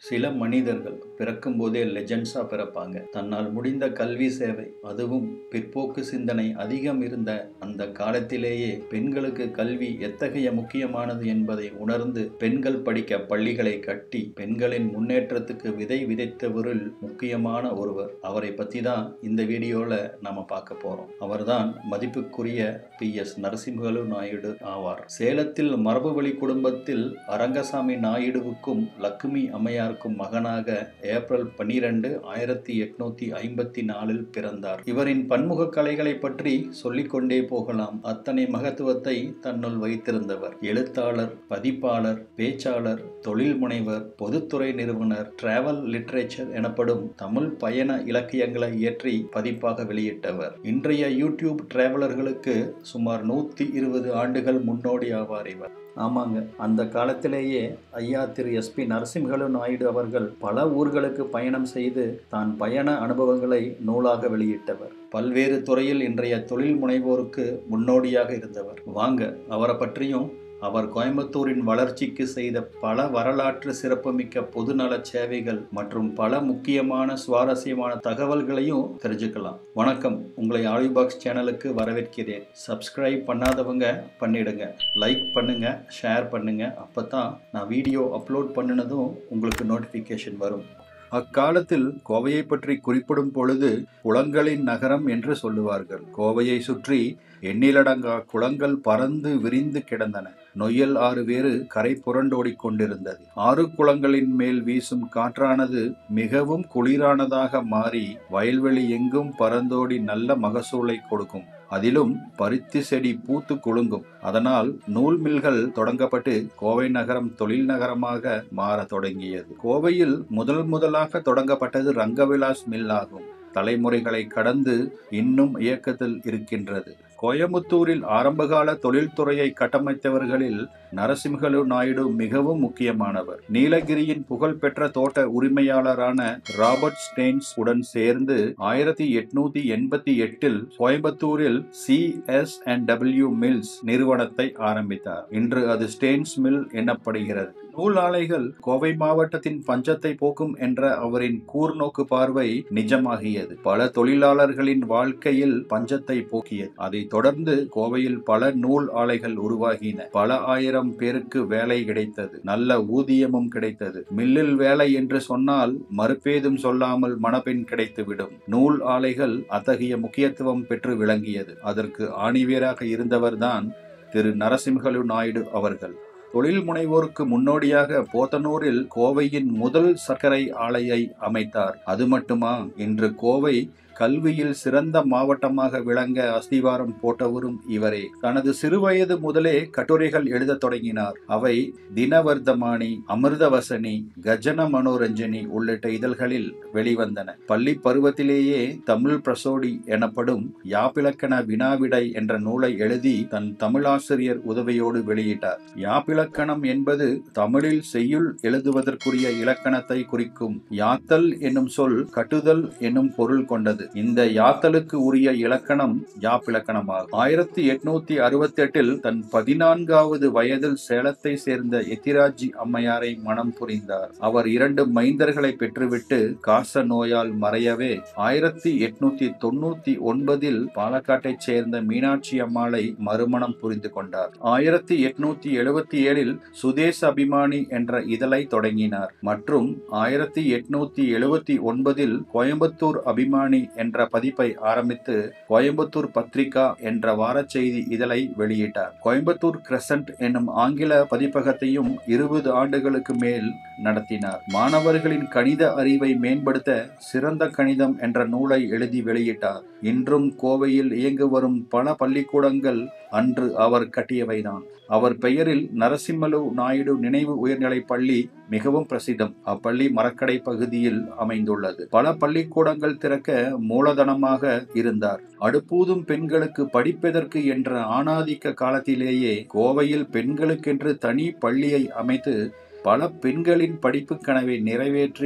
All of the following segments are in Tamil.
சில மனிதர்கள் பிறக்கும் போதே லெஜெண்ட்ஸா பிறப்பாங்க தன்னால் முடிந்த கல்வி சேவை அதுவும் பிற்போக்கு சிந்தனை அதிகம் இருந்த அந்த காலத்திலேயே பெண்களுக்கு கல்வி எத்தகைய முக்கியமானது என்பதை உணர்ந்து பெண்கள் படிக்க பள்ளிகளை கட்டி பெண்களின் முன்னேற்றத்துக்கு விதை விதைத்தவரில் முக்கியமான ஒருவர் அவரை பத்தி தான் இந்த வீடியோல நாம பார்க்க போறோம் அவர்தான் மதிப்புக்குரிய பி எஸ் நரசிம்ஹலு நாயுடு ஆவார் சேலத்தில் மரபுவழி குடும்பத்தில் அரங்கசாமி நாயுடுவுக்கும் லக்குமி அம்மையாருக்கும் மகனாக ஏப்ரல் பன்னிரண்டு ஆயிரத்தி எட்நூத்தி ஐம்பத்தி நாலில் பிறந்தார் இவரின் பன்முக கலைகளை பற்றி சொல்லிக்கொண்டே போகலாம் அத்தனை மகத்துவத்தை தன்னுள் வைத்திருந்தவர் எழுத்தாளர் பதிப்பாளர் பேச்சாளர் தொழில் முனைவர் பொதுத்துறை நிறுவனர் டிராவல் லிட்ரேச்சர் எனப்படும் தமிழ் பயண இலக்கியங்களை இயற்றி பதிப்பாக வெளியிட்டவர் இன்றைய யூடியூப் டிராவலர்களுக்கு சுமார் நூத்தி இருபது ஆண்டுகள் முன்னோடி ஆவார் இவர் ஆமாங்க அந்த காலத்திலேயே ஐயா திரு எஸ்பி நரசிம்ஹலு நாயுடு அவர்கள் பல ஊர்களுக்கு பயணம் செய்து தான் பயண அனுபவங்களை நூலாக வெளியிட்டவர் பல்வேறு துறையில் இன்றைய தொழில் முனைவோருக்கு முன்னோடியாக இருந்தவர் வாங்க அவரை பற்றியும் அவர் கோயம்புத்தூரின் வளர்ச்சிக்கு செய்த பல வரலாற்று சிறப்புமிக்க பொதுநல சேவைகள் மற்றும் பல முக்கியமான சுவாரஸ்யமான தகவல்களையும் தெரிஞ்சுக்கலாம் வணக்கம் உங்களை ஆலிபாக்ஸ் சேனலுக்கு வரவேற்கிறேன் சப்ஸ்கிரைப் பண்ணாதவங்க பண்ணிடுங்க லைக் பண்ணுங்க ஷேர் பண்ணுங்க அப்பதான் நான் வீடியோ அப்லோட் பண்ணினதும் உங்களுக்கு நோட்டிஃபிகேஷன் வரும் அக்காலத்தில் கோவையை பற்றி குறிப்பிடும் பொழுது குளங்களின் நகரம் என்று சொல்லுவார்கள் கோவையை சுற்றி எண்ணிலடங்கா குளங்கள் பறந்து விரிந்து கிடந்தன நொய்யல் ஆறு வேறு கரை புரண்டோடிக் கொண்டிருந்தது ஆறு குளங்களின் மேல் வீசும் காற்றானது மிகவும் குளிரானதாக மாறி வயல்வெளி எங்கும் பறந்தோடி நல்ல மகசூலை கொடுக்கும் அதிலும் பருத்தி செடி பூத்து குலுங்கும் அதனால் நூல் மில்கள் தொடங்கப்பட்டு கோவை நகரம் தொழில் நகரமாக மாற தொடங்கியது கோவையில் முதல் முதலாக தொடங்கப்பட்டது ரங்கவிலாஸ் மில் ஆகும் தலைமுறைகளை கடந்து இன்னும் இயக்கத்தில் இருக்கின்றது கோயமுத்தூரில் ஆரம்பகால தொழில்துறையை கட்டமைத்தவர்களில் நரசிம்ஹலு நாயுடு மிகவும் முக்கியமானவர் நீலகிரியின் புகழ்பெற்ற தோட்ட உரிமையாளரான ராபர்ட் ஸ்டெயின்ஸ் உடன் சேர்ந்து ஆயிரத்தி எட்நூத்தி எண்பத்தி எட்டில் கோயம்புத்தூரில் C S and W mills நிறுவனத்தை ஆரம்பித்தார் இன்று அது ஸ்டெயின்ஸ் மில் எனப்படுகிறது நூல் ஆலைகள் கோவை மாவட்டத்தின் பஞ்சத்தை போக்கும் என்ற அவரின் கூர்நோக்கு பார்வை நிஜமாகியது பல தொழிலாளர்களின் வாழ்க்கையில் பஞ்சத்தை போக்கியது அதை தொடர்ந்து கோவையில் பல நூல் ஆலைகள் உருவாகின பல ஆயிரம் பேருக்கு வேலை கிடைத்தது நல்ல ஊதியமும் கிடைத்தது மில்லில் வேலை என்று சொன்னால் மறுபேதும் சொல்லாமல் மணப்பெண் கிடைத்துவிடும் நூல் ஆலைகள் அத்தகைய முக்கியத்துவம் பெற்று விளங்கியது அதற்கு ஆணிவேராக இருந்தவர்தான் திரு நரசிம்ஹலு நாயுடு அவர்கள் தொழில் முனைவோருக்கு முன்னோடியாக போத்தனூரில் கோவையின் முதல் சர்க்கரை ஆலையை அமைத்தார் அது மட்டுமா இன்று கோவை கல்வியில் சிறந்த மாவட்டமாக விளங்க அஸ்திவாரம் போட்டவரும் இவரே தனது சிறுவயது முதலே கட்டுரைகள் எழுதத் தொடங்கினார் அவை தினவர்தமானி அமிர்தவசனி கஜன மனோரஞ்சனி உள்ளிட்ட இதழ்களில் வெளிவந்தன பள்ளி பருவத்திலேயே தமிழ் பிரசோடி எனப்படும் யாப்பிலக்கண வினாவிடை என்ற நூலை எழுதி தன் தமிழாசிரியர் உதவியோடு வெளியிட்டார் யாப்பிலக்கணம் என்பது தமிழில் செய்யுள் எழுதுவதற்குரிய இலக்கணத்தை குறிக்கும் யாத்தல் என்னும் சொல் கட்டுதல் என்னும் பொருள் கொண்டது இந்த யாத்தலுக்கு உரிய இலக்கணம் யாப்பிலக்கணமாகும் ஆயிரத்தி எட்நூத்தி அறுபத்தி எட்டில் தன் பதினான்காவது வயதில் சேலத்தை சேர்ந்த எத்திராஜி அம்மையாரை மனம் புரிந்தார் அவர் இரண்டு மைந்தர்களை பெற்றுவிட்டு காச நோயால் மறையவே ஆயிரத்தி எட்நூத்தி தொண்ணூத்தி ஒன்பதில் பாலக்காட்டைச் சேர்ந்த மீனாட்சி அம்மாளை மறுமணம் புரிந்து கொண்டார் ஆயிரத்தி எட்நூத்தி எழுபத்தி ஏழில் சுதேச அபிமானி என்ற இதழை தொடங்கினார் மற்றும் ஆயிரத்தி எட்நூத்தி எழுபத்தி ஒன்பதில் கோயம்புத்தூர் அபிமானி என்ற பதிப்பை ஆரம்பித்து கோயம்புத்தூர் பத்ரிகா என்ற வாரச் செய்தி இதழை வெளியிட்டார் கோயம்புத்தூர் கிரசன்ட் என்னும் ஆங்கில பதிப்பகத்தையும் இருபது ஆண்டுகளுக்கு மேல் நடத்தினார் மாணவர்களின் கணித அறிவை மேம்படுத்த சிறந்த கணிதம் என்ற நூலை எழுதி வெளியிட்டார் இன்றும் கோவையில் இயங்கு வரும் பல பள்ளிக்கூடங்கள் அன்று அவர் கட்டியவைதான் அவர் பெயரில் நரசிம்மலு நாயுடு நினைவு உயர்நிலைப் பள்ளி மிகவும் பிரசித்தம் அப்பள்ளி மரக்கடை பகுதியில் அமைந்துள்ளது பல பள்ளிக்கூடங்கள் திறக்க மூலதனமாக இருந்தார் அடுப்பூதும் பெண்களுக்கு படிப்பதற்கு என்ற ஆணாதிக்க காலத்திலேயே கோவையில் பெண்களுக்கென்று தனி பள்ளியை அமைத்து பல பெண்களின் படிப்பு கனவை நிறைவேற்றி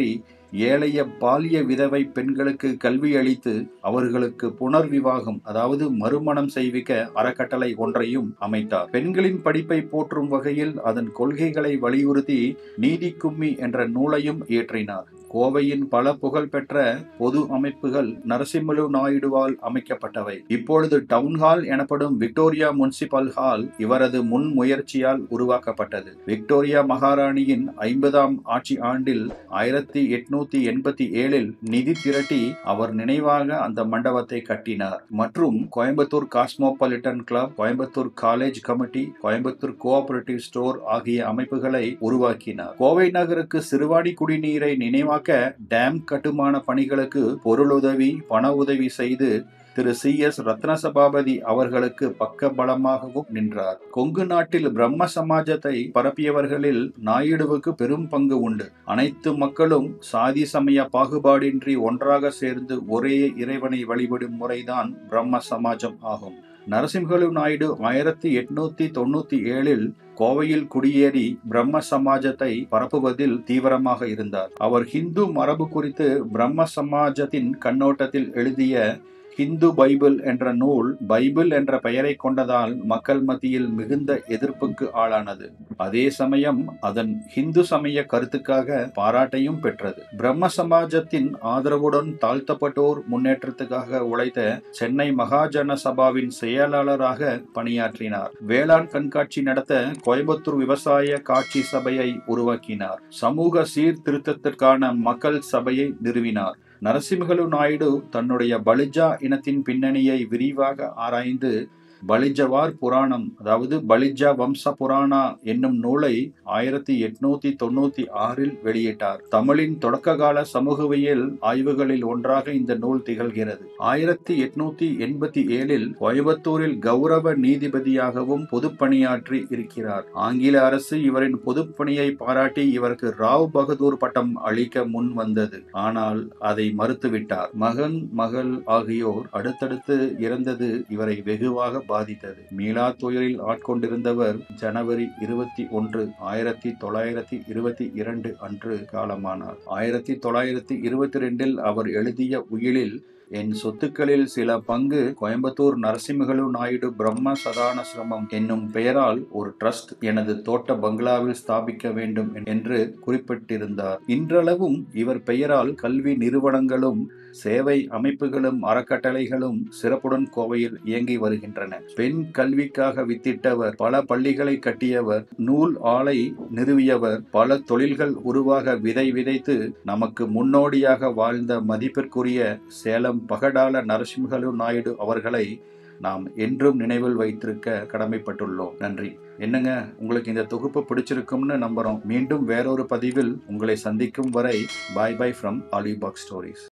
ஏழைய பாலிய விதவை பெண்களுக்கு கல்வி அளித்து அவர்களுக்கு புனர்விவாகம் அதாவது மறுமணம் செய்விக்க அறக்கட்டளை ஒன்றையும் அமைத்தார் பெண்களின் படிப்பை போற்றும் வகையில் அதன் கொள்கைகளை வலியுறுத்தி நீதி கும்மி என்ற நூலையும் இயற்றினார் கோவையின் பல புகழ்பெற்ற பொது அமைப்புகள் நரசிம்மலு நாயுடுவால் அமைக்கப்பட்டவை இப்பொழுது டவுன் ஹால் எனப்படும் விக்டோரியா முனிசிபல் ஹால் இவரது முன் முயற்சியால் உருவாக்கப்பட்டது விக்டோரியா மகாராணியின் ஐம்பதாம் ஆட்சி ஆண்டில் ஆயிரத்தி எட்நூத்தி எண்பத்தி ஏழில் நிதி திரட்டி அவர் நினைவாக அந்த மண்டபத்தை கட்டினார் மற்றும் Coimbatore cosmopolitan club Coimbatore college committee Coimbatore cooperative store ஆகிய அமைப்புகளை உருவாக்கினார் கோவை நகருக்கு சிறுவாணி குடிநீரை நினைவாக டேம் கட்டுமான பணிகளுக்கு பொருளுதவி பண உதவி செய்து திரு சி எஸ் ரத்னசபாபதி அவர்களுக்கு பக்க பலமாகவும் நின்றார் கொங்கு நாட்டில் பிரம்ம சமாஜத்தை பரப்பியவர்களில் நாயுடுவுக்கு பெரும் பங்கு உண்டு அனைத்து மக்களும் சாதி சமய பாகுபாடின்றி ஒன்றாக சேர்ந்து ஒரே இறைவனை வழிபடும் முறைதான் பிரம்ம சமாஜம் ஆகும் நரசிம்ஹலு நாயுடு ஆயிரத்தி எட்நூத்தி தொண்ணூத்தி ஏழில் கோவையில் குடியேறி பிரம்ம சமாஜத்தை பரப்புவதில் தீவிரமாக இருந்தார் அவர் ஹிந்து மரபு குறித்து பிரம்ம சமாஜத்தின் கண்ணோட்டத்தில் எழுதிய ஹிந்து பைபிள் என்ற நூல் பைபிள் என்ற பெயரை கொண்டதால் மக்கள் மத்தியில் மிகுந்த எதிர்ப்புக்கு ஆளானது அதே சமயம் அதன் ஹிந்து சமய கருத்துக்காக பாராட்டையும் பெற்றது பிரம்ம சமாஜத்தின் ஆதரவுடன் தாழ்த்தப்பட்டோர் முன்னேற்றத்துக்காக உழைத்த சென்னை மகாஜன சபாவின் செயலாளராக பணியாற்றினார் வேளாண் கண்காட்சி நடத்த கோயம்புத்தூர் விவசாய காட்சி சபையை உருவாக்கினார் சமூக சீர்திருத்தத்திற்கான மக்கள் சபையை நிறுவினார் நரசிம்ஹலு நாயுடு தன்னுடைய பலிஜா இனத்தின் பின்னணியை விரிவாக ஆராய்ந்து பலிஜவார் புராணம் அதாவது பலிஜா வம்ச புராணா என்னும் நூலை ஆயிரத்தி எட்நூத்தி தொண்ணூத்தி ஆறில் வெளியிட்டார் தமிழின் தொடக்ககால சமூகவியல் ஆய்வுகளில் ஒன்றாக இந்த நூல் திகழ்கிறது ஆயிரத்தி எட்நூத்தி எண்பத்தி ஏழில் கோயம்புத்தூரில் கௌரவ நீதிபதியாகவும் பொதுப்பணியாற்றி இருக்கிறார் ஆங்கில அரசு இவரின் பொதுப்பணியை பாராட்டி இவருக்கு ராவ் பகதூர் பட்டம் அளிக்க முன் வந்தது ஆனால் அதை மறுத்துவிட்டார் மகன் மகள் ஆகியோர் அடுத்தடுத்து இறந்தது இவரை வெகுவாக பாதித்தது மீளா துயரில் ஆட்கொண்டிருந்தவர் ஜனவரி இருபத்தி ஒன்று ஆயிரத்தி தொள்ளாயிரத்தி இருபத்தி இரண்டு அன்று காலமானார் ஆயிரத்தி தொள்ளாயிரத்தி இருபத்தி ரெண்டில் அவர் எழுதிய உயிலில் என் சொத்துக்களில் சில பங்கு கோயம்புத்தூர் நரசிம்மகளு நாயுடு பிரம்ம சதானசிரமம் என்னும் பெயரால் ஒரு ட்ரஸ்ட் எனது தோட்ட பங்களாவில் ஸ்தாபிக்க வேண்டும் என்று குறிப்பிட்டிருந்தார் இன்றளவும் இவர் பெயரால் கல்வி நிறுவனங்களும் சேவை அமைப்புகளும் அறக்கட்டளைகளும் சிறப்புடன் கோவையில் இயங்கி வருகின்றன பெண் கல்விக்காக வித்திட்டவர் பல பள்ளிகளை கட்டியவர் நூல் ஆலை நிறுவியவர் பல தொழில்கள் உருவாக விதை விதைத்து நமக்கு முன்னோடியாக வாழ்ந்த மதிப்பிற்குரிய சேலம் பகடால நரசிம்ஹலு நாயுடு அவர்களை நாம் என்றும் நினைவில் வைத்திருக்க கடமைப்பட்டுள்ளோம் நன்றி என்னங்க உங்களுக்கு இந்த தொகுப்பு பிடிச்சிருக்கும்னு நம்புறோம் மீண்டும் வேறொரு பதிவில் உங்களை சந்திக்கும் வரை பாய் பாய் ஃப்ரம் ஆலிபாக் ஸ்டோரிஸ்